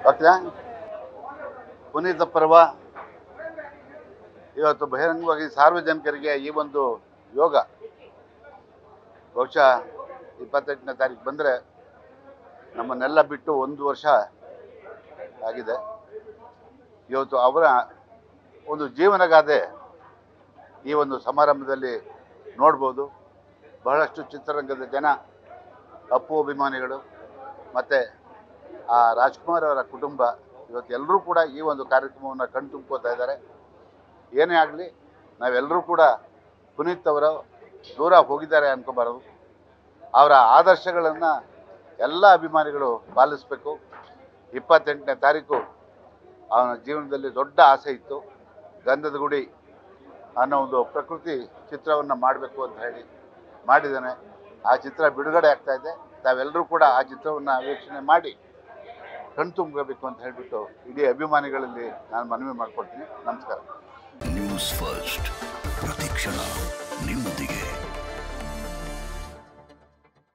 ಓಕೆನಾ ಪುನೀತ ಪರ್ವ ಇವತ್ತು ಬಹಿರಂಗವಾಗಿ ಸಾರ್ವಜನಿಕರಿಗೆ ಈ ಒಂದು ಯೋಗ ಬಹುಶಃ ಇಪ್ಪತ್ತೆಂಟನೇ ತಾರೀಕು ಬಂದರೆ ನಮ್ಮನ್ನೆಲ್ಲ ಬಿಟ್ಟು ಒಂದು ವರ್ಷ ಆಗಿದೆ ಇವತ್ತು ಅವರ ಒಂದು ಜೀವನಗಾದೆ ಈ ಒಂದು ಸಮಾರಂಭದಲ್ಲಿ ನೋಡ್ಬೋದು ಬಹಳಷ್ಟು ಚಿತ್ರರಂಗದ ಜನ ಅಪ್ಪು ಅಭಿಮಾನಿಗಳು ಮತ್ತು ಆ ರಾಜ್ಕುಮಾರ್ ಅವರ ಕುಟುಂಬ ಇವತ್ತು ಎಲ್ಲರೂ ಕೂಡ ಈ ಒಂದು ಕಾರ್ಯಕ್ರಮವನ್ನು ಕಣ್ತುಂಬ್ಕೋತಾ ಇದ್ದಾರೆ ಏನೇ ಆಗಲಿ ನಾವೆಲ್ಲರೂ ಕೂಡ ಪುನೀತ್ ಅವರು ದೂರ ಹೋಗಿದ್ದಾರೆ ಅನ್ಕೋಬಾರದು ಅವರ ಆದರ್ಶಗಳನ್ನು ಎಲ್ಲ ಅಭಿಮಾನಿಗಳು ಪಾಲಿಸಬೇಕು ಇಪ್ಪತ್ತೆಂಟನೇ ತಾರೀಕು ಅವನ ಜೀವನದಲ್ಲಿ ದೊಡ್ಡ ಆಸೆ ಇತ್ತು ಗಂಧದ ಗುಡಿ ಅನ್ನೋ ಒಂದು ಪ್ರಕೃತಿ ಚಿತ್ರವನ್ನು ಮಾಡಬೇಕು ಅಂತ ಹೇಳಿ ಮಾಡಿದ್ದಾನೆ ಆ ಚಿತ್ರ ಬಿಡುಗಡೆ ಆಗ್ತಾ ಇದೆ ತಾವೆಲ್ಲರೂ ಕೂಡ ಆ ಚಿತ್ರವನ್ನು ವೀಕ್ಷಣೆ ಮಾಡಿ ಕಣ್ತುಂಬಬೇಕು ಅಂತ ಹೇಳಿಬಿಟ್ಟು ಇಡೀ ಅಭಿಮಾನಿಗಳಲ್ಲಿ ನಾನು ಮನವಿ ಮಾಡ್ಕೊಳ್ತೀನಿ ನಮಸ್ಕಾರ ನ್ಯೂಸ್ ಫಸ್ಟ್ ಪ್ರತಿಕ್ಷಣ